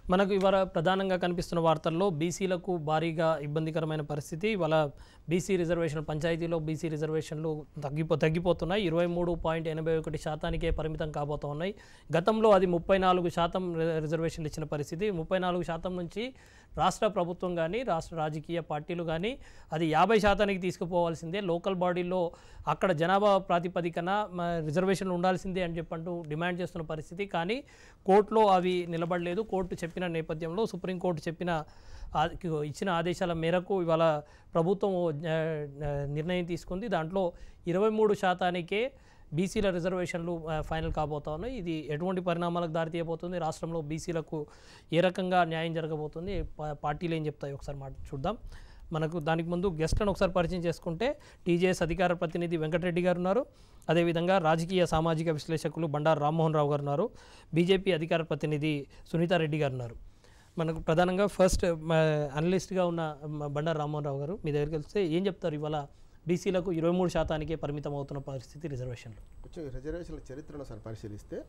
మనకు ఇవాళ ప్రధానంగా కనిపిస్తున్న వార్తల్లో బీసీలకు భారీగా ఇబ్బందికరమైన పరిస్థితి ఇవాళ బీసీ రిజర్వేషన్ పంచాయతీలో బీసీ రిజర్వేషన్లు తగ్గిపో తగ్గిపోతున్నాయి ఇరవై మూడు పాయింట్ ఎనభై ఒకటి శాతానికే పరిమితం కాబోతూ ఉన్నాయి గతంలో అది ముప్పై నాలుగు శాతం రి- రిజర్వేషన్లు ఇచ్చిన పరిస్థితి ముప్పై నాలుగు శాతం నుంచి రాష్ట్ర ప్రభుత్వం కానీ రాష్ట్ర రాజకీయ పార్టీలు కానీ అది యాభై శాతానికి తీసుకుపోవాల్సిందే లోకల్ బాడీలో అక్కడ జనాభా ప్రాతిపదికన మ, రిజర్వేషన్లు ఉండాల్సిందే అని చెప్పంటూ డిమాండ్ చేస్తున్న పరిస్థితి కానీ కోర్టులో అవి నిలబడలేదు కోర్టు చెప్పిన నేపథ్యంలో సుప్రీంకోర్టు చెప్పిన ఆ- ఇచ్చిన ఆదేశాల మేరకు ఇవాళ ప్రభుత్వం ఓ, ఆ, ఆ, నిర్ణయం తీసుకుంది దాంట్లో ఇరవై మూడు శాతానికే బీసీల రిజర్వేషన్లు ఆ, ఫైనల్ కాబోతా ఉన్నాయి ఇది ఎటువంటి పరిణామాలకు దారితీయబోతుంది రాష్ట్రంలో బీసీలకు ఏ రకంగా న్యాయం జరగబోతుంది పా- పార్టీలు ఏం చెప్తాయి ఒకసారి మాట చూద్దాం మనకు దానికి ముందు గెస్ట్లను ఒకసారి పరిచయం చేసుకుంటే టీజేఎస్ అధికార ప్రతినిధి వెంకటరెడ్డి గారు ఉన్నారు అదేవిధంగా రాజకీయ సామాజిక విశ్లేషకులు బండారు రామ్మోహన్ రావు గారు ఉన్నారు బీజేపీ అధికార ప్రతినిధి సునీతారెడ్డి గారు ఉన్నారు మనకు ప్రధానంగా ఫస్ట్ అనలిస్ట్గా ఉన్న మ- బండారు రామ్మోహన్ రావు గారు మీ దగ్గరికి వెళ్తే ఏం చెప్తారు ఇవాళ బీసీలకు ఇరవై మూడు శాతానికే పరిమితం అవుతున్న పరిస్థితి రిజర్వేషన్లు కొంచెం ఈ రిజర్వేషన్ల చరిత్రను ఒకసారి పరిశీలిస్తే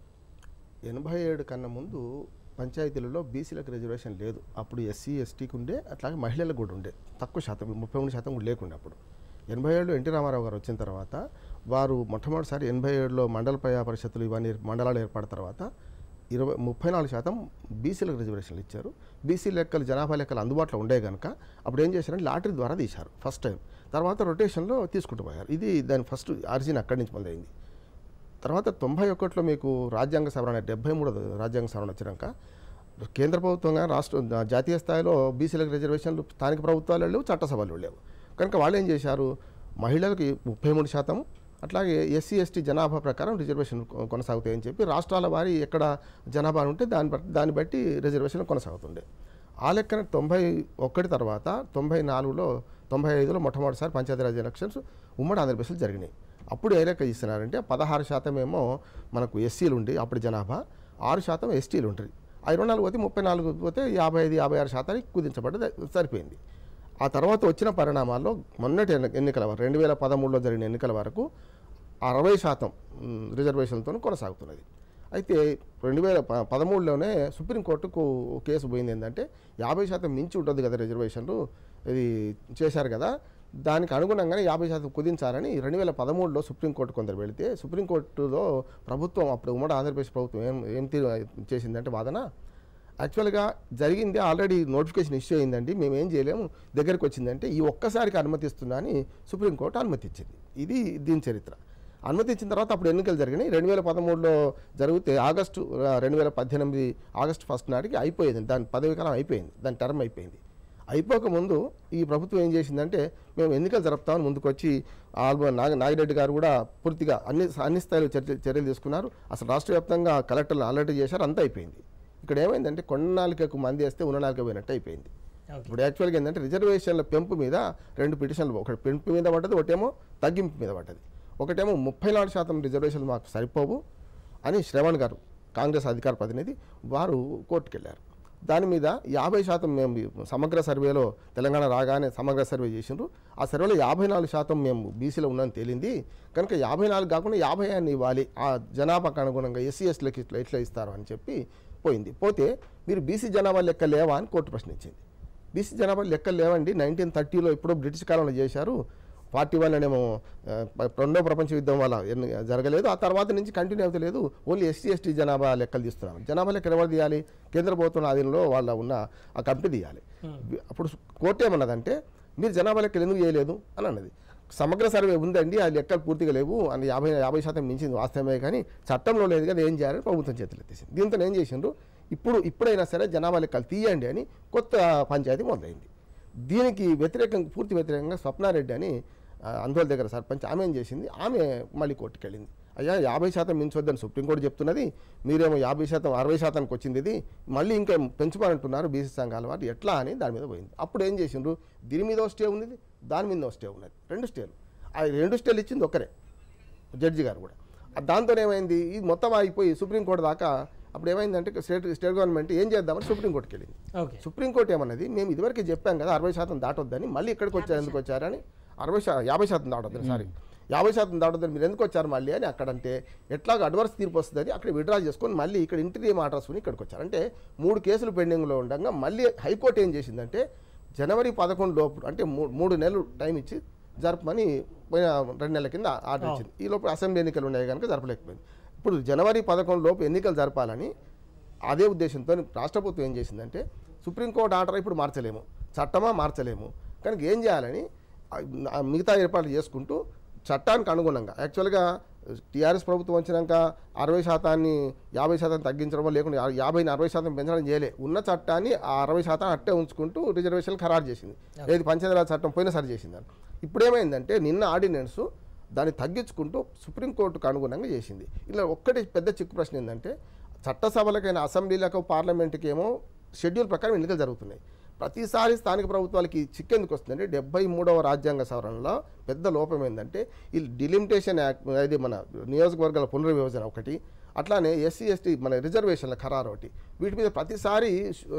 ఎనభై ఏడు కన్నా ముందు పంచాయతీలలో బీసీలకు రిజర్వేషన్ లేదు అప్పుడు ఎస్సీ ఎస్టీకి ఉండే అట్లాగే మహిళలకు కూడా ఉండే తక్కువ శాతం ముప్పై మూడు శాతం కూడా లేకుండే అప్పుడు ఎనభై ఏడులో ఎన్టీ రామారావు గారు వచ్చిన తర్వాత వారు మొట్టమొదటిసారి ఎనభై ఏడులో మండల ప్రజా పరిషత్తులు ఇవన్నీ మండలాలు ఏర్పడిన తర్వాత ఇరవై ముప్పై నాలుగు శాతం బీసీలకు రిజర్వేషన్లు ఇచ్చారు బీసీ లెక్కలు జనాభా లెక్కలు అందుబాటులో ఉండే కనుక అప్పుడు ఏం చేశారంటే లాటరీ ద్వారా తీశారు ఫస్ట్ టైం తర్వాత రొటేషన్లో తీసుకుంటూ పోయారు ఇది దాని ఫస్ట్ ఆరిజిన్ అక్కడి నుంచి మొదలైంది తర్వాత తొంభై ఒకటిలో మీకు రాజ్యాంగ సవరణ డెబ్బై మూడో రాజ్యాంగ సవరణ వచ్చినాక కేంద్ర ప్రభుత్వంగా రాష్ట్ర జాతీయ స్థాయిలో బీసీలకు రిజర్వేషన్లు స్థానిక ప్రభుత్వాలు లేవు చట్టసభలు లేవు కనుక వాళ్ళు ఏం చేశారు మహిళలకు ముప్పై మూడు శాతం అట్లాగే ఎస్సీ ఎస్టీ జనాభా ప్రకారం రిజర్వేషన్ కొ- కొనసాగుతాయని చెప్పి రాష్ట్రాల వారి ఎక్కడ జనాభా ఉంటే దాన్ని బట్టి దాన్ని బట్టి రిజర్వేషన్ కొనసాగుతుండే ఆ లెక్కన తొంభై ఒకటి తర్వాత తొంభై నాలుగులో తొంభై ఐదులో మొట్టమొదటిసారి పంచాయతీరాజ్ ఎలక్షన్స్ ఉమ్మడి ఆంధ్రప్రదేశ్లో జరిగినాయి అప్పుడు ఏ లెక్క ఇస్తున్నారంటే పదహారు శాతం ఏమో మనకు ఎస్సీలు ఉండి అప్పుడు జనాభా ఆరు శాతం ఎస్టీలు ఉంటుంది ఆ ఇరవై నాలుగు పోతే ముప్పై నాలుగు పోతే యాభై ఐదు యాభై ఆరు శాతానికి కుదించబడ్డది సరిపోయింది ఆ తర్వాత వచ్చిన పరిణామాల్లో మొన్నటి ఎన్ని- ఎన్నికల వరకు రెండు వేల పదమూడులో జరిగిన ఎన్నికల వరకు అరవై శాతం మ్, రిజర్వేషన్లతో కొనసాగుతున్నది అయితే రెండు వేల ప- పదమూడులోనే సుప్రీంకోర్టుకు కేసు పోయింది ఏంటంటే యాభై శాతం మించి ఉంటుంది కదా రిజర్వేషన్లు ఇది చేశారు కదా దానికి అనుగుణంగానే యాభై శాతం కుదించాలని రెండు వేల పదమూడులో సుప్రీంకోర్టు కొందరు వెళితే సుప్రీంకోర్టులో ప్రభుత్వం అప్పుడు ఉమ్మడి ఆంధ్రప్రదేశ్ ప్రభుత్వం ఏం ఏం తీరు చేసిందంటే వాదన యాక్చువల్గా జరిగింది ఆల్రెడీ నోటిఫికేషన్ ఇష్యూ అయిందండి మేము ఏం చేయలేము దగ్గరికి వచ్చిందంటే ఈ ఒక్కసారికి అనుమతిస్తున్నా అని సుప్రీంకోర్టు అనుమతి ఇచ్చింది ఇది దీని చరిత్ర అనుమతి ఇచ్చిన తర్వాత అప్పుడు ఎన్నికలు జరిగినాయి రెండు వేల పదమూడులో జరిగితే ఆగస్టు రెండు వేల పద్దెనిమిది ఆగస్టు ఫస్ట్ నాటికి అయిపోయింది దాని పదవి కాలం అయిపోయింది దాని టర్మ్ అయిపోయింది అయిపోక ముందు ఈ ప్రభుత్వం ఏం చేసిందంటే మేము ఎన్నికలు జరుపుతామని ముందుకొచ్చి ఆల్బో నాగ నాగిరెడ్డి గారు కూడా పూర్తిగా అన్ని అన్ని స్థాయిలో చర్య చర్యలు తీసుకున్నారు అసలు రాష్ట్ర వ్యాప్తంగా కలెక్టర్లు అలర్ట్ చేశారు అంతా అయిపోయింది ఇక్కడ ఏమైందంటే కొన్న నాలుకకు మంది వేస్తే ఉన్న నాలుక పోయినట్టు అయిపోయింది ఓకే ఇప్పుడు యాక్చువల్గా ఏంటంటే రిజర్వేషన్ల పెంపు మీద రెండు పిటిషన్లు ఒకటి పెంపు మీద పడ్డది ఒకటేమో తగ్గింపు మీద పడ్డది ఒకటేమో ముప్పై నాలుగు శాతం రిజర్వేషన్లు మాకు సరిపోవు అని శ్రవణ్ గారు కాంగ్రెస్ అధికార ప్రతినిధి వారు కోర్టుకు వెళ్ళారు దాని మీద యాభై శాతం మేము సమగ్ర సర్వేలో తెలంగాణ రాగానే సమగ్ర సర్వే చేసిండ్రు ఆ సర్వేలో యాభై నాలుగు శాతం మేము బీసీలో ఉన్నామని తేలింది కనుక యాభై నాలుగు కాకుండా యాభై అని ఇవ్వాలి ఆ జనాభాకు అనుగుణంగా ఎస్సీ ఎస్టీలకి ఇట్లా ఎట్లా ఇస్తారు అని చెప్పి పోయింది పోతే మీరు బీసీ జనాభా లెక్క లేవా అని కోర్టు ప్రశ్నించింది బీసీ జనాభా లెక్కలు లేవండి నైన్టీన్ థర్టీలో ఎప్పుడో బ్రిటిష్ కాలంలో చేశారు ఫార్టీ వన్ అనేమో ఆ, ప- రెండో ప్రపంచ యుద్ధం వల్ల ఎన్ని- జరగలేదు ఆ తర్వాత నుంచి కంటిన్యూ అవుతలేదు ఓన్లీ ఎస్టీ ఎస్టీ జనాభా లెక్కలు తీస్తున్నాం జనాభా లెక్క ఎవరు తీయాలి కేంద్ర ప్రభుత్వం ఆధీనంలో వాళ్ళ ఉన్న ఆ కంపెనీ తీయాలి అప్పుడు కోర్టు ఏమన్నదంటే మీరు జనాభా లెక్కలు ఎందుకు చేయలేదు అని అన్నది సమగ్ర సర్వే ఉందండి ఆ లెక్కలు పూర్తిగా లేవు అని యాభై యాభై శాతం మించింది వాస్తవమే కానీ చట్టంలో లేదు కదా ఏం చేయాలని ప్రభుత్వం చేతులు ఎత్తేసింది దీంతో ఏం చేసిండ్రు ఇప్పుడు ఇప్పుడైనా సరే జనాభా లెక్కలు తీయండి అని కొత్త పంచాయతీ మొదలైంది దీనికి వ్యతిరేకంగా పూర్తి వ్యతిరేకంగా స్వప్నారెడ్డి అని ఆ, అందోల్ దగ్గర సర్పంచ్ ఆమె ఏం చేసింది ఆమె మళ్ళీ కోర్టుకు వెళ్ళింది అయ్యా యాభై శాతం మించొద్దని సుప్రీంకోర్టు చెప్తున్నది మీరేమో యాభై శాతం అరవై శాతానికి వచ్చింది ఇది మళ్ళీ ఇంకా పెంచుకోవాలంటున్నారు బీసీ సంఘాల వారు ఎట్లా అని దాని మీద పోయింది అప్పుడు ఏం చేసిండ్రు దీని మీద ఒక స్టే ఉంది దాని మీద ఒక స్టే ఉన్నది రెండు స్టేలు ఆ రెండు స్టేలు ఇచ్చింది ఒక్కరే జడ్జి గారు కూడా దాంతో ఏమైంది ఇది మొత్తం అయిపోయి సుప్రీంకోర్టు దాకా అప్పుడు ఏమైందంటే స్టేట్ స్టేట్ గవర్నమెంట్ ఏం చేద్దామని సుప్రీంకోర్టుకి వెళ్ళింది ఓకే సుప్రీంకోర్టు ఏమన్నది మేము ఇదివరకు చెప్పాం కదా అరవై శాతం దాటొద్దని మళ్ళీ ఇక్కడికి వచ్చారు ఎందుకు వచ్చారని అరవై శా యాభై శాతం దాటొద్దని సారీ యాభై శాతం దాటుతుంది మీరు ఎందుకు వచ్చారు మళ్ళీ అని అక్కడంటే ఎట్లాగో అడ్వర్స్ తీర్పు వస్తుందని అక్కడ విడ్రా చేసుకొని మళ్ళీ ఇక్కడ ఇంటీరియం ఆర్డర్స్ ఇక్కడికి వచ్చారు అంటే మూడు కేసులు పెండింగ్లో ఉండగా మళ్ళీ హైకోర్టు ఏం చేసిందంటే జనవరి పదకొండు లోపు అంటే మూ- మూడు నెలలు టైం ఇచ్చి జరపమని పోయిన రెండు నెలల కింద ఆర్డర్ ఇచ్చింది ఈ లోపు అసెంబ్లీ ఎన్నికలు ఉన్నాయి కనుక జరపలేకపోయింది ఇప్పుడు జనవరి పదకొండు లోపు ఎన్నికలు జరపాలని అదే ఉద్దేశంతో రాష్ట్ర ప్రభుత్వం ఏం చేసిందంటే సుప్రీంకోర్టు ఆర్డర్ ఇప్పుడు మార్చలేము చట్టమా మార్చలేము కనుక ఏం చేయాలని ఆ- ఆ మిగతా ఏర్పాట్లు చేసుకుంటూ చట్టానికి అనుగుణంగా యాక్చువల్గా టీఆర్ఎస్ ప్రభుత్వం వచ్చినాక అరవై శాతాన్ని యాభై శాతం తగ్గించడమో లేకుండా యా- యాభైని అరవై శాతం పెంచడం చేయలే ఉన్న చట్టాన్ని ఆ అరవై శాతం అట్టే ఉంచుకుంటూ రిజర్వేషన్లు ఖరారు చేసింది ఏది పంచాయతీరాజ్ చట్టం పోయినసారి చేసింది దాన్ని. ఇప్పుడు ఏమైందంటే నిన్న ఆర్డినెన్స్ దాన్ని తగ్గించుకుంటూ సుప్రీంకోర్టుకు అనుగుణంగా చేసింది ఇలా ఒక్కటి పెద్ద చిక్కు ప్రశ్న ఏంటంటే చట్టసభలకైనా అసెంబ్లీలకు పార్లమెంట్కి ఏమో షెడ్యూల్ ప్రకారం ఎన్నికలు జరుగుతున్నాయి ప్రతిసారి స్థానిక ప్రభుత్వాలకి చిక్కెందుకు వస్తుందంటే డెబ్బై మూడవ రాజ్యాంగ సవరణలో పెద్ద లోపం ఏంటంటే ఈ డిలిమిటేషన్ యాక్ట్ ఇది మన నియోజకవర్గాల పునర్విభజన ఒకటి అట్లానే ఎస్సీ ఎస్టీ మన రిజర్వేషన్ల ఖరారు ఒకటి వీటి మీద ప్రతిసారి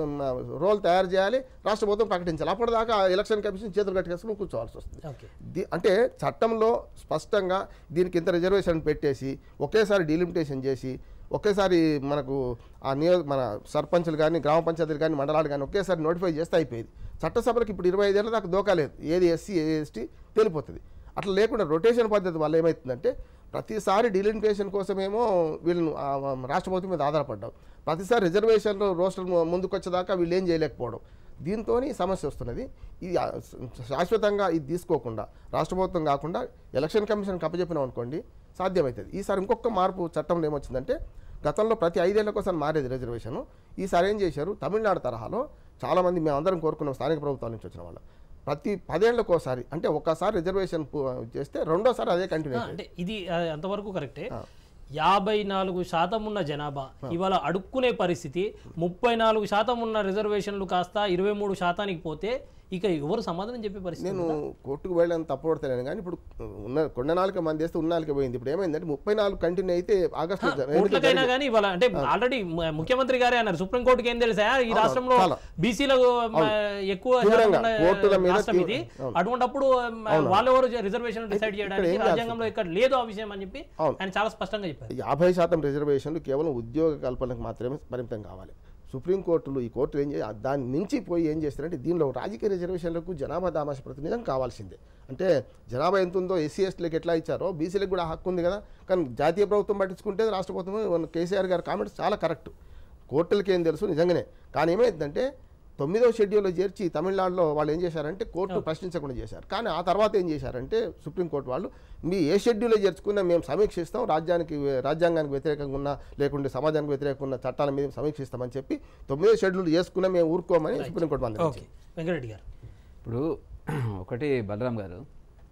రోల్ తయారు చేయాలి రాష్ట్ర ప్రభుత్వం ప్రకటించాలి అప్పటిదాకా ఎలక్షన్ కమిషన్ చేతులు కట్టుకేసుకుని కూర్చోవాల్సి వస్తుంది ఓకే ది- అంటే చట్టంలో స్పష్టంగా దీనికి ఇంత రిజర్వేషన్ పెట్టేసి ఒకేసారి డీలిమిటేషన్ చేసి ఒకేసారి మనకు ఆ నియో మన సర్పంచులు కానీ గ్రామ పంచాయతీలు కానీ మండలాలు కానీ ఒకేసారి నోటిఫై చేస్తే అయిపోయేది చట్టసభలకు ఇప్పుడు ఇరవై ఐదేళ్ళ దాకా దోకాలేదు ఏది ఎస్సీ ఏది ఎస్టీ తెలిపోతుంది అట్లా లేకుండా రొటేషన్ పద్ధతి వల్ల ఏమవుతుందంటే ప్రతిసారి డీలిమిటేషన్ కోసమేమో వీళ్ళను ఆ, ఆ, రాష్ట్ర ప్రభుత్వం మీద ఆధారపడ్డాం ప్రతిసారి రిజర్వేషన్లో రోస్టర్ ముందుకు వచ్చేదాకా వీళ్ళు ఏం చేయలేకపోవడం దీంతో సమస్య వస్తున్నది ఇది ఆ, శాశ్వతంగా ఇది తీసుకోకుండా రాష్ట్ర ప్రభుత్వం కాకుండా ఎలక్షన్ కమిషన్కి అప్పచెప్పినాం అనుకోండి సాధ్యమవుతుంది ఈసారి ఇంకొక మార్పు చట్టంలో ఏమొచ్చిందంటే గతంలో ప్రతి ఐదేళ్ల కోసం మారేది రిజర్వేషన్ ఈసారి ఏం చేశారు తమిళనాడు తరహాలో చాలామంది మేము అందరం కోరుకున్నాం స్థానిక ప్రభుత్వాల నుంచి వచ్చిన వాళ్ళు ప్రతి పదేళ్లకోసారి అంటే ఒక్కసారి రిజర్వేషన్ పు- చేస్తే రెండోసారి అదే కంటిన్యూ ఆ, అంటే ఇది ఆ, అంతవరకు కరెక్టే యాభై నాలుగు శాతం ఉన్న జనాభా ఇవాళ అడుక్కునే పరిస్థితి ముప్పై నాలుగు శాతం ఉన్న రిజర్వేషన్లు కాస్త ఇరవై మూడు శాతానికి పోతే ఇక ఎవరు సమాధానం చెప్పే పరిస్థితి నేను కోర్టుకు వెళ్ళని తప్పబడతాను కానీ ఇప్పుడు ఉన్న కొండ నాలుక మంది వేస్తే ఉన్నాళ్ళకి పోయింది ఇప్పుడు ఏమైందంటే ముప్పై నాలుగు కంటిన్యూ అయితే ఆగస్టు కోర్టులకైనా కానీ ఇవాళ అంటే ఆల్రెడీ ము- ముఖ్యమంత్రి గారే అన్నారు సుప్రీంకోర్టుకి ఏం తెలుసా ఈ రాష్ట్రంలో చాలా. బీసీలకు ఎక్కువ శాతం తీవ్రంగా, ఉన్న కోర్టుల మీద రాష్ట్రం ఇది అవును. అటువంటప్పుడు వాళ్ళెవరు రిజర్వేషన్ డిసైడ్ చేయడానికి ఏం రాజ్యాంగంలో ఇక్కడ లేదు ఆ విషయం అని చెప్పి అవును. ఆయన చాలా స్పష్టంగా చెప్పారు యాభై శాతం రిజర్వేషన్లు కేవలం ఉద్యోగ కల్పనకు మాత్రమే పరిమితం కావాలి సుప్రీంకోర్టులు ఈ కోర్టులు ఏం చేయ దాన్ని మించి పోయి ఏం చేస్తారంటే దీనిలో రాజకీయ రిజర్వేషన్లకు జనాభా దామాష ప్రతినిధం కావాల్సిందే అంటే జనాభా ఎంత ఉందో ఎస్సీ ఎస్టీలకు ఎట్లా ఇచ్చారో బీసీలకు కూడా హక్కు ఉంది కదా కానీ జాతీయ ప్రభుత్వం పట్టించుకుంటే రాష్ట్ర ప్రభుత్వం కేసీఆర్ గారి కామెంట్స్ చాలా కరెక్ట్ కోర్టులకి ఏం తెలుసు నిజంగానే కానీ ఏమైందంటే తొమ్మిదో షెడ్యూల్లో చేర్చి తమిళనాడులో వాళ్ళు ఏం చేశారంటే కోర్టు ప్రశ్నించకుండా చేశారు కానీ ఆ తర్వాత ఏం చేశారంటే సుప్రీంకోర్టు వాళ్ళు మీ ఏ షెడ్యూల్లో చేర్చుకున్నా మేము సమీక్షిస్తాం రాజ్యానికి రాజ్యాంగానికి వ్యతిరేకంగా ఉన్న లేకుంటే సమాజానికి వ్యతిరేకంగా ఉన్న చట్టాల మీద సమీక్షిస్తామని చెప్పి తొమ్మిదో షెడ్యూల్ చేసుకున్నా మేము ఊరుకోమని సుప్రీంకోర్టు మంది ఓకే వెంకటరెడ్డి గారు ఇప్పుడు ఒకటి బలరాం గారు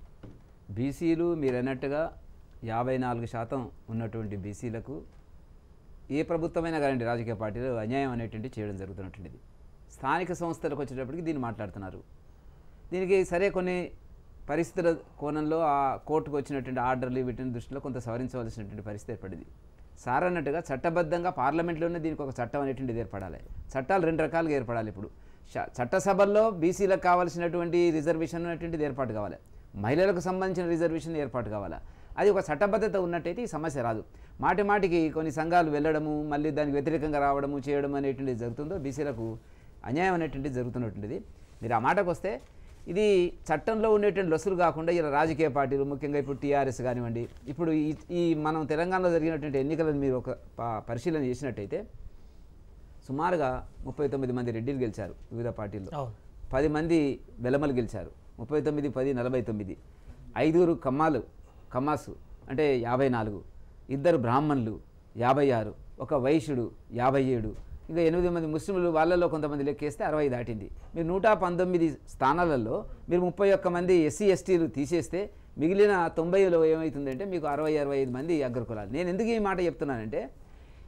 బీసీలు మీరు అన్నట్టుగా యాభై నాలుగు శాతం ఉన్నటువంటి బీసీలకు ఏ ప్రభుత్వమైనా కానీ రాజకీయ పార్టీలు అన్యాయం అనేటువంటి చేయడం జరుగుతున్నటువంటిది స్థానిక సంస్థలకు వచ్చేటప్పటికి దీన్ని మాట్లాడుతున్నారు దీనికి సరే కొన్ని పరిస్థితుల కోణంలో ఆ కోర్టుకు వచ్చినటువంటి ఆర్డర్లు వీటిని దృష్టిలో కొంత సవరించవలసినటువంటి పరిస్థితి ఏర్పడింది సార్ అన్నట్టుగా చట్టబద్ధంగా పార్లమెంట్లోనే దీనికి ఒక చట్టం అనేటువంటిది ఏర్పడాలి చట్టాలు రెండు రకాలుగా ఏర్పడాలి ఇప్పుడు చ- చట్టసభల్లో బీసీలకు కావాల్సినటువంటి రిజర్వేషన్ అనేటువంటిది ఏర్పాటు కావాలి మహిళలకు సంబంధించిన రిజర్వేషన్ ఏర్పాటు కావాలా అది ఒక చట్టబద్ధత ఉన్నట్టయితే ఈ సమస్య రాదు మాటి మాటికి కొన్ని సంఘాలు వెళ్ళడము మళ్ళీ దానికి వ్యతిరేకంగా రావడము చేయడం అనేటువంటిది జరుగుతుందో బీసీలకు అన్యాయం అనేటువంటిది జరుగుతున్నటువంటిది మీరు ఆ మాటకు వస్తే ఇది చట్టంలో ఉండేటువంటి లొసులు కాకుండా ఇలా రాజకీయ పార్టీలు ముఖ్యంగా ఇప్పుడు టీఆర్ఎస్ కానివ్వండి ఇప్పుడు ఈ ఈ మనం తెలంగాణలో జరిగినటువంటి ఎన్నికలను మీరు ఒక ప- పరిశీలన చేసినట్టయితే సుమారుగా ముప్పై తొమ్మిది మంది రెడ్డిలు గెలిచారు వివిధ పార్టీల్లో అవును పది మంది వెలమలు గెలిచారు ముప్పై తొమ్మిది పది నలభై తొమ్మిది ఐదుగురు కమ్మాలు కమ్మాసు అంటే యాభై నాలుగు ఇద్దరు బ్రాహ్మణులు యాభై ఆరు ఒక వైశ్యుడు యాభై ఏడు ఇంకా ఎనిమిది మంది ముస్లింలు వాళ్ళలో కొంతమంది లెక్కేస్తే అరవై దాటింది మీరు నూట పంతొమ్మిది స్థానాలలో మీరు ముప్పై ఒక్క మంది ఎస్సీ ఎస్టీలు తీసేస్తే మిగిలిన తొంభైలో ఏమవుతుందంటే మీకు అరవై అరవై ఐదు మంది అగ్రకులాలు నేను ఎందుకు ఈ మాట చెప్తున్నానంటే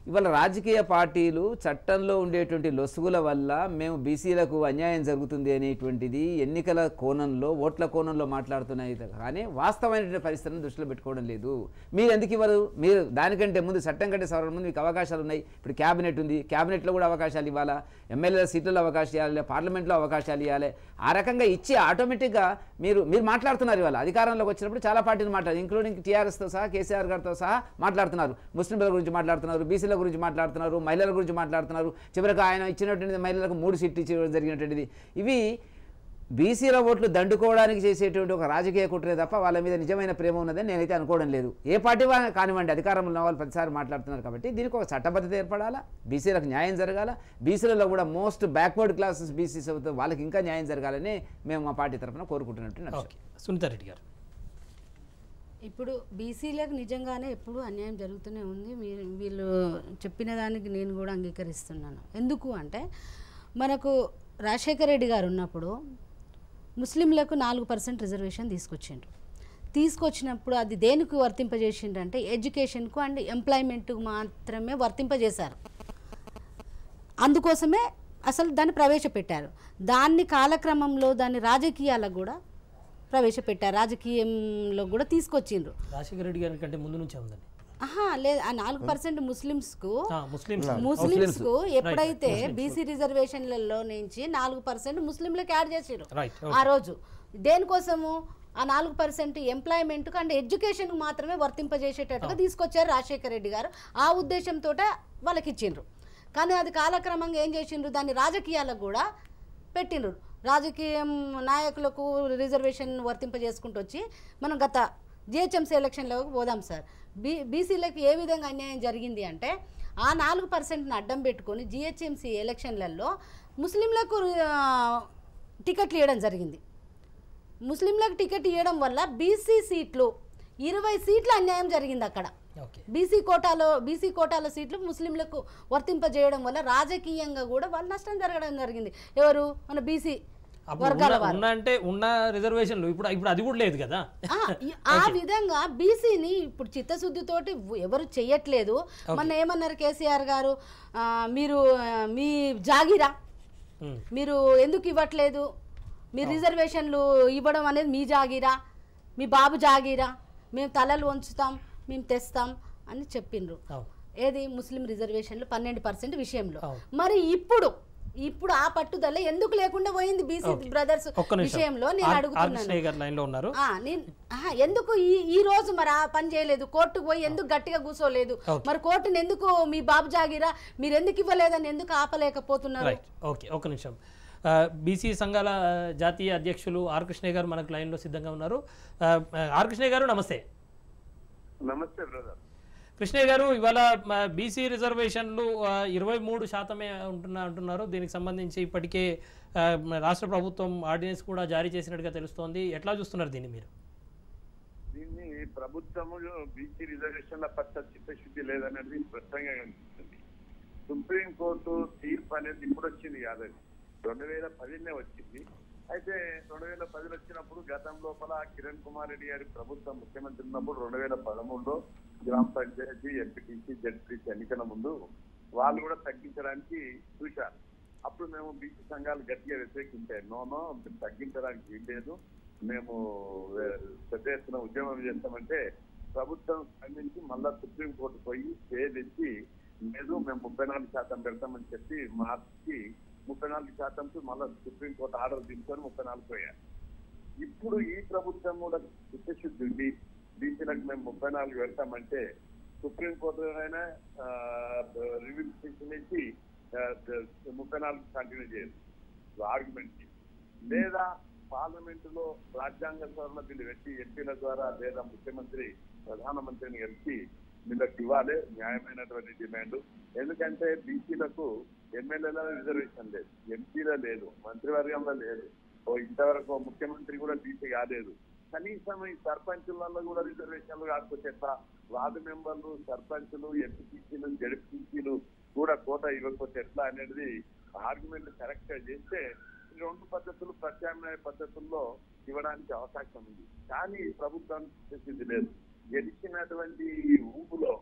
ఇవాళ రాజకీయ పార్టీలు చట్టంలో ఉండేటువంటి లొసుగుల వల్ల మేము బీసీలకు అన్యాయం జరుగుతుంది అనేటువంటిది ఎన్నికల కోణంలో ఓట్ల కోణంలో మాట్లాడుతున్నాయి కానీ వాస్తవమైనటువంటి పరిస్థితులను దృష్టిలో పెట్టుకోవడం లేదు మీరు ఎందుకు ఇవ్వరు మీరు దానికంటే ముందు చట్టం కంటే సవరణ ముందు మీకు అవకాశాలు ఉన్నాయి ఇప్పుడు క్యాబినెట్ ఉంది క్యాబినెట్లో కూడా అవకాశాలు ఇవ్వాలా ఎమ్మెల్యేల సీట్లలో అవకాశాలు ఇవ్వాలి పార్లమెంట్లో అవకాశాలు ఇవ్వాలి ఆ రకంగా ఇచ్చి ఆటోమేటిక్గా మీరు మీరు మాట్లాడుతున్నారు ఇవాళ అధికారంలోకి వచ్చినప్పుడు చాలా పార్టీలు మాట్లాడారు ఇంక్లూడింగ్ టీఆర్ఎస్తో సహా కేసీఆర్ గారితో సహా మాట్లాడుతున్నారు ముస్లింల గురించి మాట్లాడుతున్నారు బీసీల గురించి మాట్లాడుతున్నారు మహిళల గురించి మాట్లాడుతున్నారు చివరికి ఆయన ఇచ్చినటువంటిది మహిళలకు మూడు సీట్లు ఇచ్చడం జరిగినటువంటిది ఇవి బీసీల ఓట్లు దండుకోవడానికి చేసేటువంటి ఒక రాజకీయ కుట్రే తప్ప వాళ్ళ మీద నిజమైన ప్రేమ ఉన్నదని నేనైతే అనుకోవడం లేదు ఏ పార్టీ వా- కానివ్వండి అధికారంలో ఉన్న వాళ్ళు ప్రతిసారి మాట్లాడుతున్నారు కాబట్టి దీనికి ఒక చట్టబద్ధత ఏర్పడాలా బీసీలకు న్యాయం జరగాల బీసీలలో కూడా మోస్ట్ బ్యాక్వర్డ్ క్లాసెస్ బీసీస్ అవుతాయి వాళ్ళకి ఇంకా న్యాయం జరగాలని మేము మా పార్టీ తరఫున కోరుకుంటున్నట్టు నడుస్తాం. ఓకే సునీతారెడ్డి గారు ఇప్పుడు బీసీలకు నిజంగానే ఎప్పుడు అన్యాయం జరుగుతూనే ఉంది మీరు వీళ్ళు చెప్పిన దానికి నేను కూడా అంగీకరిస్తున్నాను ఎందుకు అంటే మనకు రాజశేఖర రెడ్డి గారు ఉన్నప్పుడు ముస్లింలకు నాలుగు పర్సెంట్ రిజర్వేషన్ తీసుకొచ్చిండ్రు తీసుకొచ్చినప్పుడు అది దేనికి వర్తింపజేసిండ్రంటే ఎడ్యుకేషన్కు అండ్ ఎంప్లాయ్మెంట్కు మాత్రమే వర్తింపజేశారు అందుకోసమే అసలు దాన్ని ప్రవేశపెట్టారు దాన్ని కాలక్రమంలో దాన్ని రాజకీయాలకు కూడా ప్రవేశపెట్టారు రాజకీయంలో కూడా తీసుకొచ్చిండ్రు రాజశేఖర రెడ్డి గారి కంటే ముందు నుంచే ఉందండి ఆహా లేదు ఆ నాలుగు పర్సెంట్ ముస్లిమ్స్కు ఆ, ముస్లిమ్స్ ముస్లిమ్స్కు ఎప్పుడైతే బీసీ రిజర్వేషన్లలో నుంచి నాలుగు పర్సెంట్ ముస్లింలకు యాడ్ చేసారు రైట్ ఆ రోజు దేనికోసము ఆ నాలుగు పర్సెంట్ ఎంప్లాయ్మెంట్కు అండ్ ఎడ్యుకేషన్కు మాత్రమే వర్తింపజేసేటట్టుగా తీసుకొచ్చారు రాజశేఖర రెడ్డి గారు ఆ ఉద్దేశంతో వాళ్ళకి ఇచ్చిండ్రు కానీ అది కాలక్రమంగా ఏం చేసిండ్రు దాన్ని రాజకీయాలకు కూడా పెట్టిండ్రు రాజకీయం నాయకులకు రిజర్వేషన్ వర్తింపజేసుకుంటూ వచ్చి మనం గత జిహెచ్ఎంసీ ఎలక్షన్లోకి పోదాం సార్ బీ బీసీలకు ఏ విధంగా అన్యాయం జరిగింది అంటే ఆ నాలుగు పర్సెంట్ని అడ్డం పెట్టుకొని జిహెచ్ఎంసీ ఎలక్షన్లలో ముస్లింలకు ఆ, టికెట్లు ఇవ్వడం జరిగింది ముస్లింలకు టికెట్ ఇవ్వడం వల్ల బీసీ సీట్లు ఇరవై సీట్ల అన్యాయం జరిగింది అక్కడ ఓకే బీసీ కోటాలో బీసీ కోటాల సీట్లు ముస్లింలకు వర్తింపజేయడం వల్ల రాజకీయంగా కూడా వాళ్ళు నష్టం జరగడం జరిగింది ఎవరు మన బీసీ అప్పుడు వర్గాల ఉన్న- వారు ఉన్న అంటే ఉన్న రిజర్వేషన్లు ఇప్పుడు ఇప్పుడు అది కూడా లేదు కదా ఆ, ఈ- ఆ విధంగా బీసీని ఇప్పుడు చిత్తశుద్ధితోటి ఎవరు చెయ్యట్లేదు మొన్న ఏమన్నారు కేసీఆర్ గారు ఆ, మీరు ఆ, మీ జాగిరా ఉమ్. మీరు ఎందుకు ఇవ్వట్లేదు మీ రిజర్వేషన్లు ఇవ్వడం అనేది మీ జాగిరా మీ బాబు జాగిరా మేము తలలు వంచుతాం మేము తెస్తాం అని చెప్పిండ్రు అవును ఏది ముస్లిం రిజర్వేషన్లు పన్నెండు పర్సెంట్ విషయంలో అవును. మరి ఇప్పుడు ఇప్పుడు ఆ పట్టుదల ఎందుకు లేకుండా పోయింది బీసీ బ్రదర్స్ ఒక్క నిమిషం విషయంలో నేను ఆర్- ఆర్ అడుగుతున్నాను కృష్ణయ్య గారు లైన్లో ఉన్నారు ఆ, నేను ఆహా, ఎందుకు ఈ ఈ రోజు మరి ఆ పని చేయలేదు కోర్టుకు పోయి ఎందుకు గట్టిగా కూర్చోలేదు Okay. మరి కోర్టుని ఎందుకు మీ బాబు జాగిరా మీరు ఎందుకు ఇవ్వలేదని ఎందుకు ఆపలేకపోతున్నారు రైట్ ఓకే ఒక్క నిమిషం ఆ, బీసీ సంఘాల ఆ, జాతీయ అధ్యక్షులు ఆర్ కృష్ణయ్య గారు మనకు లైన్లో సిద్ధంగా ఉన్నారు ఆ, ఆ, ఆర్ కృష్ణయ్య గారు నమస్తే నమస్తే బ్రదర్ కృష్ణయ్య గారు ఇవాళ మా బీసీ రిజర్వేషన్లు ఆ, ఇరవై మూడు శాతమే ఉంటున్నా అంటున్నారు దీనికి సంబంధించి ఇప్పటికే ఆ, మన రాష్ట్ర ప్రభుత్వం ఆర్డినెన్స్ కూడా జారీ చేసినట్టుగా తెలుస్తోంది ఎట్లా చూస్తున్నారు దీన్ని మీరు దీన్ని ప్రభుత్వము బీసీ రిజర్వేషన్ల పట్ల చిత్తశుద్ధి లేదనేది స్పష్టంగా కనిపిస్తుంది సుప్రీంకోర్టు తీర్పు అనేది ఇప్పుడు వచ్చింది కాదండి రెండు వేల పదినే వచ్చింది అయితే రెండు వేల పదిలో వచ్చినప్పుడు గతం లోపల కిరణ్ కుమార్ రెడ్డి గారి ప్రభుత్వం ముఖ్యమంత్రి ఉన్నప్పుడు రెండు వేల పదమూడులో గ్రామ పంచాయతీ ఎంపీటీసీ జడ్పీసీ ఎన్నికల ముందు వాళ్ళు కూడా తగ్గించడానికి చూశారు అప్పుడు మేము బీసీ సంఘాలు గట్టిగా వ్యతిరేకించాయి నోనో తగ్గించడానికి వీల్లేదు మేము ఏ, పెద్ద ఎత్తున ఉద్యమం చేస్తామంటే ప్రభుత్వం స్పందించి మళ్ళా సుప్రీంకోర్టు పోయి స్టే తెచ్చి లేదు మేము ముప్పై నాలుగు శాతం పెడతామని చెప్పి మార్చి ముప్పై నాలుగు శాతంకి మళ్ళా సుప్రీంకోర్టు ఆర్డర్ తీసుకొని ముప్పై నాలుగు పోయారు ఇప్పుడు ఈ ప్రభుత్వం కూడా చిత్తశుద్ధి ఉంది బీసీలకు మేము ముప్పై నాలుగు పెడతామంటే సుప్రీంకోర్టు అయినా రివ్యూ పిటిషన్ ఇచ్చి ఆ, ద- ముప్పై నాలుగు కంటిన్యూ చేయదు ఆర్గ్యుమెంట్ లేదా పార్లమెంట్ లో రాజ్యాంగ సవరణ బిల్లు పెట్టి ఎంపీల ద్వారా లేదా ముఖ్యమంత్రి ప్రధానమంత్రిని కలిసి వీళ్ళకి ఇవ్వాలి న్యాయమైనటువంటి డిమాండ్ ఎందుకంటే బీసీలకు ఎమ్మెల్యేల రిజర్వేషన్ లేదు ఎంపీలో లేదు మంత్రివర్గంలో లేదు ఓ ఇంతవరకు ఓ ముఖ్యమంత్రి కూడా బీసీ కాలేదు కనీసం ఈ సర్పంచులలో కూడా రిజర్వేషన్లు కాకపోతే ఎట్లా వార్డు మెంబర్లు సర్పంచులు ఎంపీటీసీలు జడ్పీసీలు కూడా కోట ఇవ్వకపోతే ఎట్లా అనేది ఆర్గ్యుమెంట్ కరెక్ట్ గా చేస్తే ఈ రెండు పద్ధతులు ప్రత్యామ్నాయ పద్ధతుల్లో ఇవ్వడానికి అవకాశం ఉంది కానీ ప్రభుత్వానికి చేసింది లేదు గెలిచినటువంటి ఊపులో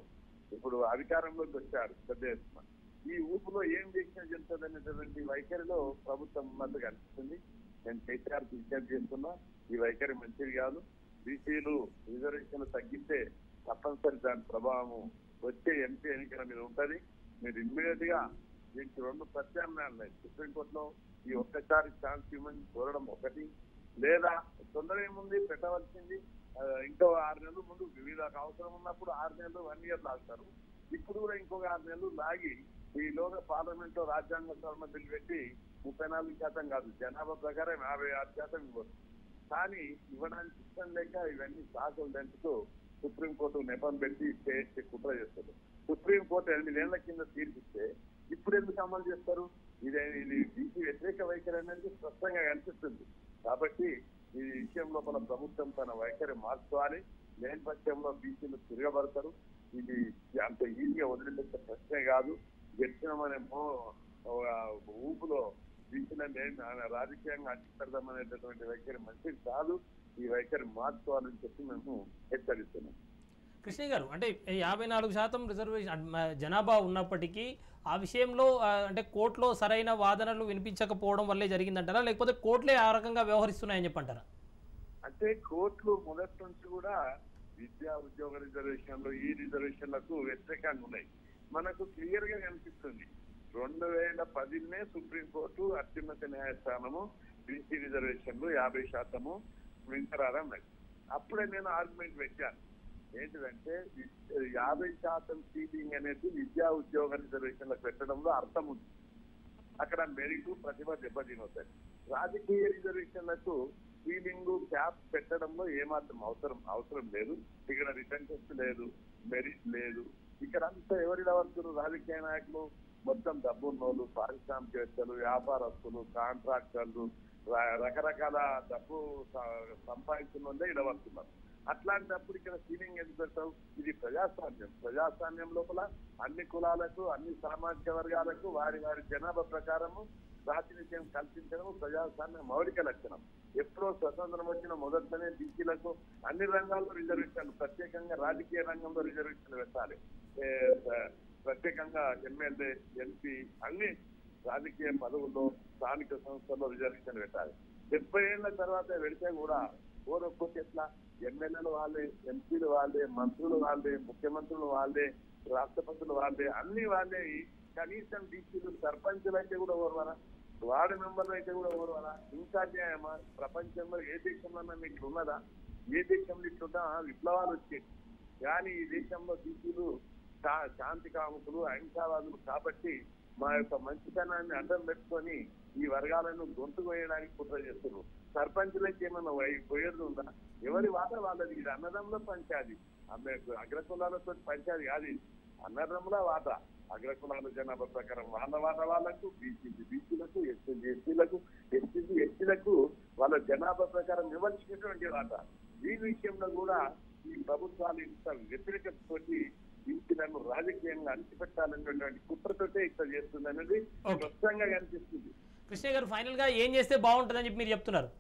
ఇప్పుడు అధికారంలోకి వచ్చారు పెద్ద ఎత్తున ఈ ఊపులో ఏం చేసినా చెప్తుంది అనేటువంటి వైఖరిలో ప్రభుత్వం ఉన్నట్టు కనిపిస్తుంది నేను కేసీఆర్ విజ్ఞప్తి చేస్తున్నా ఈ వైఖరి మంచిది కాదు బీసీలు రిజర్వేషన్లు తగ్గిస్తే తప్పనిసరి దాని ప్రభావం వచ్చే ఎంపీ ఎన్నికల మీద ఉంటది మీరు ఇమ్మీడియట్ గా దీనికి రెండు ప్రత్యామ్నాయాలు ఉన్నాయి సుప్రీంకోర్టులో ఈ ఒక్కసారి ఛాన్స్ ఇవ్వమని కోరడం ఒకటి లేదా తొందర ఏముంది పెట్టవలసింది ఆ, ఇంకో ఆరు నెలలు ముందు వివిధ అవసరం ఉన్నప్పుడు ఆరు నెలలు వన్ ఇయర్ లాగుతారు ఇప్పుడు కూడా ఇంకొక ఆరు నెలలు లాగి ఈలోగా పార్లమెంట్ లో రాజ్యాంగ సవరణ బిల్ పెట్టి ముప్పై నాలుగు శాతం కాదు జనాభా ప్రకారం యాభై ఆరు శాతం ఇవ్వచ్చు కానీ ఇవ్వడానికి ఇష్టం లేక ఇవన్నీ సాకులు దంచుతూ సుప్రీంకోర్టు నెపం పెట్టి చేసి కుట్ర చేస్తారు సుప్రీంకోర్టు ఎనిమిదేళ్ల కింద తీర్పిస్తే ఇప్పుడు ఎందుకు అమలు చేస్తారు ఇది ఇది బీసీ వ్యతిరేక వైఖరి అనేది స్పష్టంగా కనిపిస్తుంది కాబట్టి ఈ విషయం లోపల ప్రభుత్వం తన వైఖరి మార్చుకోవాలి లేని పక్షంలో బీసీలు తిరగబడతారు ఇది అంత ఈజీగా వదిలిపెట్టే ప్రశ్నే కాదు గెలిచినామనే మో- ఒక ఊపులో బీసీలను రాజకీయంగా అడ్డుపెడదామనేటటువంటి వైఖరి మంచిది కాదు ఈ వైఖరి మార్చుకోవాలని చెప్పి మేము హెచ్చరిస్తున్నాం కృష్ణయ్య గారు అంటే యాభై నాలుగు శాతం రిజర్వేషన్ అడ్- మ- జనాభా ఉన్నప్పటికీ ఆ విషయంలో ఆ, అంటే కోర్టులో సరైన వాదనలు వినిపించకపోవడం వల్లే జరిగిందంటారా లేకపోతే కోర్టులే ఆ రకంగా వ్యవహరిస్తున్నాయని చెప్పంటారా అంటే కోర్టులు మొదటి నుంచి కూడా విద్యా ఉద్యోగ రిజర్వేషన్లు ఈ రిజర్వేషన్లకు వ్యతిరేకంగా ఉన్నాయి మనకు క్లియర్ గా కనిపిస్తుంది రెండు వేల పదినే సుప్రీంకోర్టు అత్యున్నత న్యాయస్థానము బీసీ రిజర్వేషన్లు యాభై శాతము వింకరారన్నది అప్పుడే నేను ఆర్గ్యుమెంట్ పెట్టాను ఏంటిదంటే వి- యాభై శాతం సీటింగ్ అనేది విద్యా ఉద్యోగ రిజర్వేషన్లకు పెట్టడంలో అర్థం ఉంది అక్కడ మెరిట్ ప్రతిభ దెబ్బతినవుతాయి రాజకీయ రిజర్వేషన్లకు సీలింగ్ క్యాప్ పెట్టడంలో ఏమాత్రం అవసరం అవసరం లేదు ఇక్కడ రిటర్న్ టెస్ట్ లేదు మెరిట్ లేదు ఇక్కడ అంతా ఎవరిలా వస్తున్నారు రాజకీయ నాయకులు మొత్తం డబ్బున్నోళ్ళు పారిశ్రామికవేత్తలు వ్యాపారస్తులు కాంట్రాక్టర్లు ర- రకరకాల డబ్బు స- సంపాదించిన వాళ్ళే ఇలా వస్తున్నారు అట్లాంటప్పుడు ఇక్కడ సీలింగ్ ఎందుకు పెడతావు ఇది ప్రజాస్వామ్యం ప్రజాస్వామ్యం లోపల అన్ని కులాలకు అన్ని సామాజిక వర్గాలకు వారి వారి జనాభా ప్రకారము ప్రాతినిధ్యం కల్పించడం ప్రజాస్వామ్య మౌలిక లక్షణం ఎప్పుడో స్వతంత్రం వచ్చిన మొదట్లోనే బీసీలకు అన్ని రంగాల్లో రిజర్వేషన్లు ప్రత్యేకంగా రాజకీయ రంగంలో రిజర్వేషన్లు పెట్టాలి ఏ, ప్ర- ప్రత్యేకంగా ఎమ్మెల్యే ఎంపీ అన్ని రాజకీయ పదవుల్లో స్థానిక సంస్థల్లో రిజర్వేషన్ పెట్టాలి డెబ్బై ఏళ్ల తర్వాత పెడితే కూడా ఓరొక్కొక్క ఎట్లా ఎమ్మెల్యేలు వాళ్ళే ఎంపీలు వాళ్ళే మంత్రులు వాళ్ళే ముఖ్యమంత్రులు వాళ్ళే రాష్ట్రపతులు వాళ్ళే అన్ని వాళ్ళే కనీసం బీసీలు సర్పంచులు అయితే కూడా ఓర్వరా వార్డు మెంబర్లు అయితే కూడా ఓర్వరా ఇంకా న్యాయమా ప్రపంచంలో ఏ దేశంలో మీకు ఉన్నదా ఏ దేశంలో ఇట్లుంటా విప్లవాలు వచ్చాయి కానీ ఈ దేశంలో బీసీలు శా- శాంతి కాముకులు అహింసావాదులు కాబట్టి మా యొక్క మంచితనాన్ని అడ్డం పెట్టుకొని ఈ వర్గాలను గొంతు కోయడానికి కుట్ర చేస్తున్నారు సర్పంచులకి ఏమన్నా వై- పోయేది ఉందా ఎవరి వాట వాళ్ళది ఇది అన్నదంలో పంచాది అమ్మే అగ్రకులాలతో పంచాది కాదు ఇది. అన్నదమ్ముల వాట అగ్రకులాల జనాభా ప్రకారం వాళ్ళ వాట వాళ్ళకు బీసీసీ బీసీలకు ఎస్సీ ఎస్సీలకు ఎస్సీసీ ఎస్టీలకు వాళ్ళ జనాభా ప్రకారం విమర్శించినటువంటి వాట ఈ విషయంలో కూడా ఈ ప్రభుత్వాలు ఇంత వ్యతిరేకతతోటి బీసీలను రాజకీయంగా అణిచిపెట్టాలనేటువంటి కుట్రతోటే ఇక్కడ చేస్తుంది అనేది Okay. స్పష్టంగా కనిపిస్తుంది కృష్ణయ్య గారు ఫైనల్గా ఏం చేస్తే బాగుంటుందని చెప్పి మీరు చెప్తున్నారు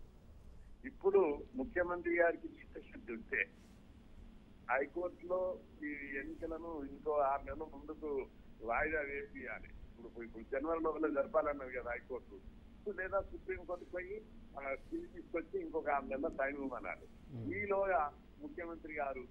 ఇప్పుడు ముఖ్యమంత్రి గారికి చిత్తశుద్ధి ఉంటే హైకోర్టులో ఈ ఎన్నికలను ఇంకో ఆరు నెలల ముందుకు వాయిదా వేపియాలి ఇప్పుడు ఇప్పుడు జనవరి లోపల జరపాలన్నది కదా హైకోర్టు ఇప్పుడు లేదా సుప్రీంకోర్టుకు పోయి ఆ, బిల్ తీసుకొచ్చి ఇంకొక ఆరు నెలల టైం ఇవ్వమన్నారు ఈలోగా ముఖ్యమంత్రి గారు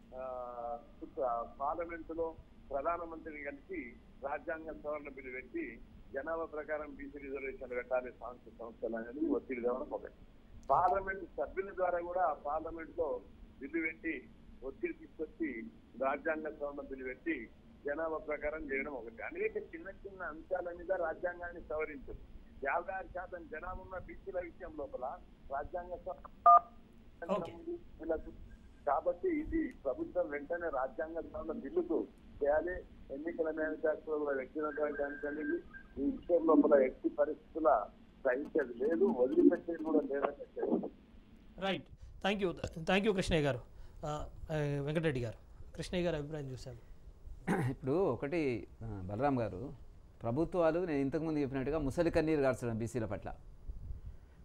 పార్లమెంట్ లో ప్రధానమంత్రిని కలిసి రాజ్యాంగ సవరణ బిల్లు పెట్టి జనాభా ప్రకారం బీసీ రిజర్వేషన్ పెట్టాలి సాంస్థ సంస్థలు అనేది ఒత్తిడి తేవడం ఒకటి పార్లమెంట్ సభ్యుల ద్వారా కూడా పార్లమెంట్ లో బిల్లు పెట్టి ఒత్తిడి తీసుకొచ్చి రాజ్యాంగ సవరణ బిల్లు పెట్టి జనాభా ప్రకారం చేయడం ఒకటి అనేక చిన్న చిన్న అంశాల మీద రాజ్యాంగాన్ని సవరించారు యాభై ఆరు శాతం జనాభా ఉన్న బీసీల విషయం లోపల రాజ్యాంగ Okay. సవరణ కాబట్టి ఇది ప్రభుత్వం వెంటనే రాజ్యాంగ సవరణ బిల్లుకు చేయాలి ఎన్నికల మేనిఫెస్టోలో కూడా వ్యక్తినటువంటి అంశానికి ఈ విషయం లోపల ఎట్టి పరిస్థితుల సహించేది లేదు వదిలిపెట్టేది కూడా లేదని చెప్పారు right thank you thank you Krishnaiah గారు ఆ, ఆ, వెంకటరెడ్డి గారు కృష్ణయ్య గారు అభిప్రాయం చూశాను ఇప్పుడు ఒకటి ఆ, బలరాం గారు ప్రభుత్వాలు నేను ఇంతకుముందు చెప్పినట్టుగా ముసలి కన్నీరు గార్చడం బీసీల పట్ల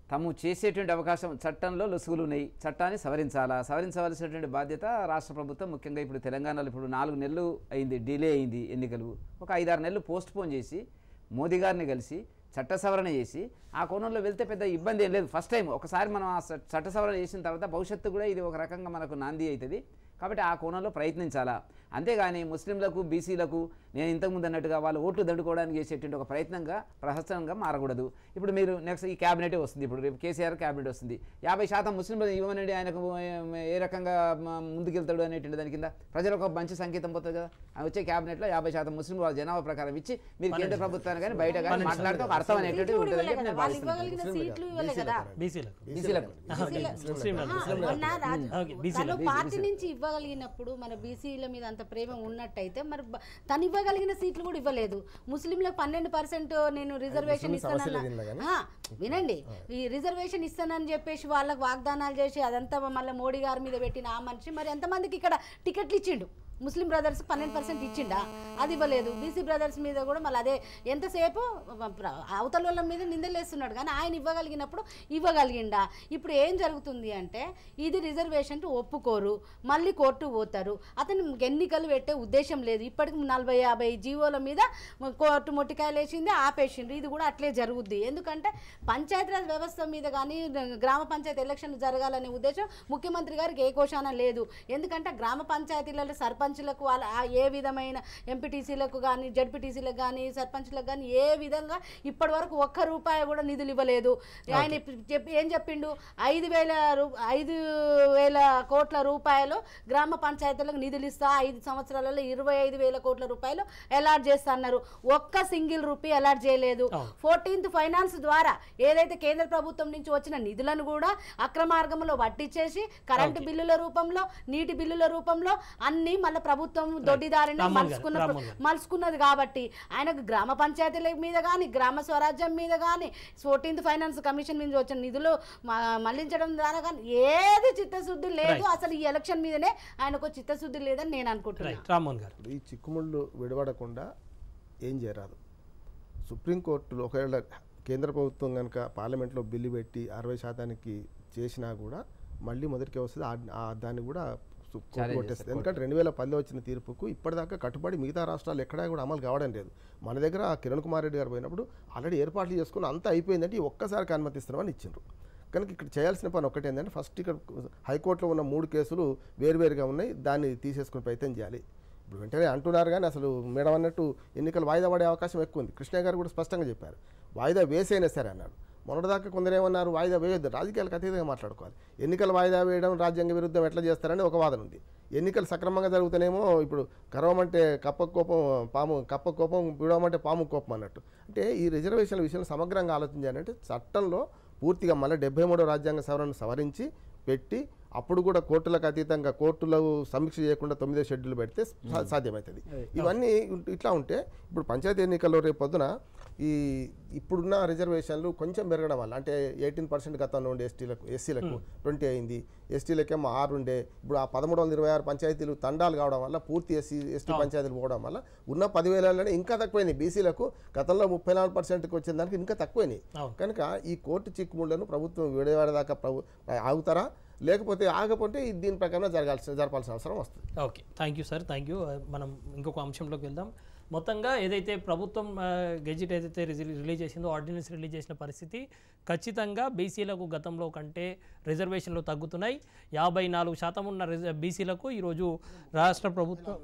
తాము చేసేటువంటి అవకాశం చట్టంలో లొసుగులు ఉన్నాయి చట్టాన్ని సవరించాలా సవరించవలసినటువంటి బాధ్యత రాష్ట్ర ప్రభుత్వం ముఖ్యంగా ఇప్పుడు తెలంగాణలో ఇప్పుడు నాలుగు నెలలు అయింది డిలే అయింది ఎన్నికలు ఒక ఐదారు నెలలు పోస్ట్ పోన్ చేసి మోదీ గారిని కలిసి చట్ట సవరణ చేసి ఆ కోణంలో వెళ్తే పెద్ద ఇబ్బంది ఏం లేదు ఫస్ట్ టైం ఒకసారి మనం ఆ చ- చట్ట సవరణ చేసిన తర్వాత భవిష్యత్తు కూడా ఇది ఒక రకంగా మనకు నాంది అవుతుంది కాబట్టి ఆ కోణంలో ప్రయత్నించాలా అంతేగాని ముస్లింలకు బీసీలకు నేను ఇంతకుముందు అన్నట్టుగా వాళ్ళు ఓట్లు దండుకోవడానికి చేసేటువంటి ఒక ప్రయత్నంగా ప్రహసనంగా మారకూడదు ఇప్పుడు మీరు నెక్స్ట్ ఈ క్యాబినెటే వస్తుంది ఇప్పుడు రేపు కేసీఆర్ క్యాబినెట్ వస్తుంది యాభై శాతం ముస్లింలు ఇవ్వనండి ఆయనకు ఏ- ఏ రకంగా మ- ముందుకెళ్తాడు అనేటువంటి దాని కింద ప్రజలకు ఒక మంచి సంకేతం పోతుంది కదా ఆ వచ్చే క్యాబినెట్లో యాభై శాతం ముస్లిం వాళ్ళ జనాభా ప్రకారం ఇచ్చి మీరు కేంద్ర ప్రభుత్వాన్ని కానీ బయట కానీ మాట్లాడితే ఒక అర్థం అనేటువంటిది సీట్లు కూడా ఉంటుందని ఇవ్వలే చెప్పి కదా నేను వాళ్ళు భావిస్తున్నాను ఇవ్వగలిగిన సీట్లు ఇవ్వలే కదా బీసీలకు బీసీలకు ముస్లింలకు ఆ, మొన్న రాజు- ఓకే, BC తను పార్టీ నుంచి ఇవ్వగలిగినప్పుడు మన బీసీల మీద అంత ప్రేమ ఉన్నట్టయితే మరి బ- తను ఇవ్వగలిగిన సీట్లు కూడా ఇవ్వలేదు ముస్లింలకు పన్నెండు పర్సెంట్ నేను రిజర్వేషన్ ఇస్తానన్న ఆ, వినండి ఈ రిజర్వేషన్ ఇస్తానని చెప్పేసి వాళ్ళకి వాగ్దానాలు చేసి అదంతా మళ్ళీ మోడీ గారి మీద పెట్టిన ఆ మనిషి మరి ఎంతమందికి ఇక్కడ టికెట్లు ఇచ్చిండు ముస్లిం బ్రదర్స్ పన్నెండు పర్సెంట్ ఇచ్చిండా అది ఇవ్వలేదు బీసీ బ్రదర్స్ మీద కూడా మళ్ళీ అదే ఎంతసేపు ప్ర- అవతల వాళ్ళ మీద నిందలేస్తున్నాడు కానీ ఆయన ఇవ్వగలిగినప్పుడు ఇవ్వగలిగిండా ఇప్పుడు ఏం జరుగుతుంది అంటే ఇది రిజర్వేషన్ ఒప్పుకోరు మళ్ళీ కోర్టు పోతారు అతను ఎన్నికలు పెట్టే ఉద్దేశం లేదు ఇప్పటికి నలభై యాభై జీవోల మీద కోర్టు మొట్టికాయలు వేసింది ఆపేసిండ్రు ఇది కూడా అట్లే జరుగుద్ది ఎందుకంటే పంచాయతీరాజ్ వ్యవస్థ మీద కానీ గ్రామ పంచాయతీ ఎలక్షన్ జరగాలనే ఉద్దేశం ముఖ్యమంత్రి గారికి ఏ కోశాన లేదు ఎందుకంటే గ్రామ పంచాయతీలలో సర్పంచులకు వాళ్ళ ఆ ఏ విధమైన ఎంపీటీసీలకు కానీ జడ్పీటీసీలకు కానీ సర్పంచ్లకు కానీ ఏ విధంగా ఇప్పటి వరకు ఒక్క రూపాయి కూడా నిధులు ఇవ్వలేదు ఆయన ఇప్పు- చెప్పి ఏం చెప్పిండు ఐదు వేల రూ- ఐదు వేల కోట్ల రూపాయలు గ్రామ పంచాయతీలకు నిధులు ఇస్తా ఐదు సంవత్సరాలలో ఇరవై ఐదు వేల కోట్ల రూపాయలు అలాట్ చేస్తా అన్నారు ఒక్క సింగిల్ రూపీ అలాట్ చేయలేదు ఫోర్టీన్త్ ఫైనాన్స్ ద్వారా ఏదైతే కేంద్ర ప్రభుత్వం నుంచి వచ్చిన నిధులను కూడా అక్రమార్గంలో వడ్డిచ్చేసి కరెంటు బిల్లుల రూపంలో నీటి బిల్లుల రూపంలో అన్ని మళ్ళీ ప్రభుత్వం దొడ్డిదారిని రామ్మోహన్ గారు, మలుచుకున్న రామ్మోహన్ గారు. మలుచుకున్నది కాబట్టి ఆయనకు గ్రామ పంచాయతీల మీద కానీ గ్రామ స్వరాజ్యం మీద కానీ ఫోర్టీన్త్ ఫైనాన్స్ కమిషన్ మీద వచ్చిన నిధులు మ- మళ్లించడం ద్వారా కానీ ఏది చిత్తశుద్ధి లేదు అసలు ఈ ఎలక్షన్ మీదనే ఆయనకు చిత్తశుద్ధి లేదని నేను అనుకుంటున్నాను రైట్ రామ్మోహన్ గారు ఈ చిక్కుముళ్ళు విడవడకుండా ఏం చేయరాదు సుప్రీంకోర్టులో ఒకవేళ కేంద్ర ప్రభుత్వం కనుక పార్లమెంట్లో బిల్లు పెట్టి అరవై శాతానికి చేసినా కూడా మళ్ళీ మొదటికే వస్తుంది ఆ- ఆ దాన్ని కూడా సు- కోర్టు Challenge కొట్టేస్తుంది చేస్తారు ఎందుకంటే రెండు వేల పదిలో వచ్చిన తీర్పుకు ఇప్పటిదాకా కట్టుబడి మిగతా రాష్ట్రాలు ఎక్కడా కూడా అమలు కావడం లేదు మన దగ్గర కిరణ్ కుమార్ రెడ్డి గారు పోయినప్పుడు ఆల్రెడీ ఏర్పాట్లు చేసుకుని అంతా అయిపోయిందంటే ఈ ఒక్కసారికి అనుమతిస్తున్నామని ఇచ్చిండ్రు కనుక ఇక్కడ చేయాల్సిన పని ఒకటి ఏంటంటే ఫస్ట్ ఇక్కడ హైకోర్టులో ఉన్న మూడు కేసులు వేరువేరుగా ఉన్నాయి దాన్ని తీసేసుకునే ప్రయత్నం చేయాలి ఇప్పుడు వెంటనే అంటున్నారు కానీ అసలు మేడం అన్నట్టు ఎన్నికలు వాయిదా పడే అవకాశం ఎక్కువ ఉంది కృష్ణ గారు కూడా స్పష్టంగా చెప్పారు వాయిదా వేసైనా సరే అన్నాడు మొన్నటిదాకా కొందరు ఏమన్నారు వాయిదా వేయొద్దు రాజకీయాలకు అతీతంగా మాట్లాడుకోవాలి ఎన్నికలు వాయిదా వేయడం రాజ్యాంగ విరుద్ధం ఎట్లా చేస్తారని ఒక వాదన ఉంది ఎన్నికలు సక్రమంగా జరుగుతానేమో ఇప్పుడు కరవమంటే కప్ప కోపం పాము కప్ప కోపం విడవమంటే పాము కోపం అన్నట్టు అంటే ఈ రిజర్వేషన్ల విషయంలో సమగ్రంగా ఆలోచించాలంటే చట్టంలో పూర్తిగా మళ్ళీ డెబ్బై మూడో రాజ్యాంగ సవరణ సవరించి పెట్టి అప్పుడు కూడా కోర్టులకు అతీతంగా కోర్టులో సమీక్ష చేయకుండా తొమ్మిదో షెడ్యూల్ పెడితే సా- సాధ్యమవుతుంది ఇవన్నీ ఉం- ఇట్లా ఉంటే ఇప్పుడు పంచాయతీ ఎన్నికల్లో రేపు పొద్దున ఈ ఇప్పుడున్న రిజర్వేషన్లు కొంచెం పెరగడం వల్ల అంటే ఎయిటీన్ పర్సెంట్ గతంలో ఉండే ఎస్టీలకు ఎస్సీలకు ట్వంటీ అయింది ఎస్టీలకేమో ఆరు ఉండే ఇప్పుడు ఆ పదమూడు వందల ఇరవై ఆరు పంచాయతీలు తండాలు కావడం వల్ల పూర్తి ఎస్సీ ఎస్టీ పంచాయతీలు పోవడం వల్ల ఉన్న పదివేలలోనే ఇంకా తక్కువైనాయి బీసీలకు గతంలో ముప్పై నాలుగు పర్సెంట్కి వచ్చిన దానికి ఇంకా తక్కువైనాయి అవును. కనుక ఈ కోర్టు చిక్కుముళ్లను ప్రభుత్వం విడేవాడదాకా ప్రభు ఆగుతారా లేకపోతే ఆగపోతే ఇది దీని ప్రకారం జరగాల్సిన జరపాల్సిన అవసరం వస్తుంది okay thank you sir thank you మనం ఇంకొక అంశంలోకి వెళ్దాం మొత్తంగా ఏదైతే ప్రభుత్వం ఆ, గెజిట్ ఏదైతే రిజి- రిలీజ్ చేసిందో ఆర్డినెన్స్ రిలీజ్ చేసిన పరిస్థితి ఖచ్చితంగా బీసీలకు గతంలో కంటే రిజర్వేషన్లు తగ్గుతున్నాయి యాభై నాలుగు శాతం ఉన్న రిజ బీసీలకు ఈరోజు రాష్ట్ర ప్రభుత్వం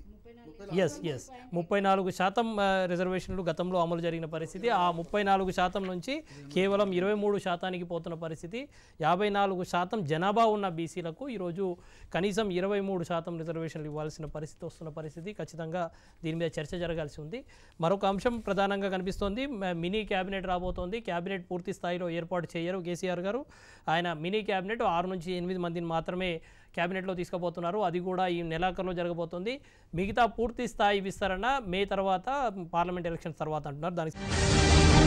ఎస్ ఎస్ ముప్పై నాలుగు శాతం ఆ, రిజర్వేషన్లు గతంలో అమలు జరిగిన పరిస్థితి ఆ ముప్పై నాలుగు శాతం నుంచి కేవలం ఇరవై మూడు శాతానికి పోతున్న పరిస్థితి యాభై నాలుగు శాతం జనాభా ఉన్న బీసీలకు ఈరోజు కనీసం ఇరవై మూడు శాతం రిజర్వేషన్లు ఇవ్వాల్సిన పరిస్థితి వస్తున్న పరిస్థితి ఖచ్చితంగా దీని మీద చర్చ జరగాల్సి ఉంది మరొక అంశం ప్రధానంగా కనిపిస్తోంది మ- మినీ క్యాబినెట్ రాబోతోంది క్యాబినెట్ పూర్తి స్థాయిలో ఏర్పాటు చేయరు కేసీఆర్ గారు ఆయన మినీ క్యాబినెట్ ఆరు నుంచి ఎనిమిది మందిని మాత్రమే క్యాబినెట్లో తీసుకుపోతున్నారు అది కూడా ఈ నెలాఖరులో జరగబోతోంది మిగతా పూర్తి స్థాయి విస్తరణ మే తర్వాత పార్లమెంట్ ఎలక్షన్స్ తర్వాత అంటున్నారు దానికి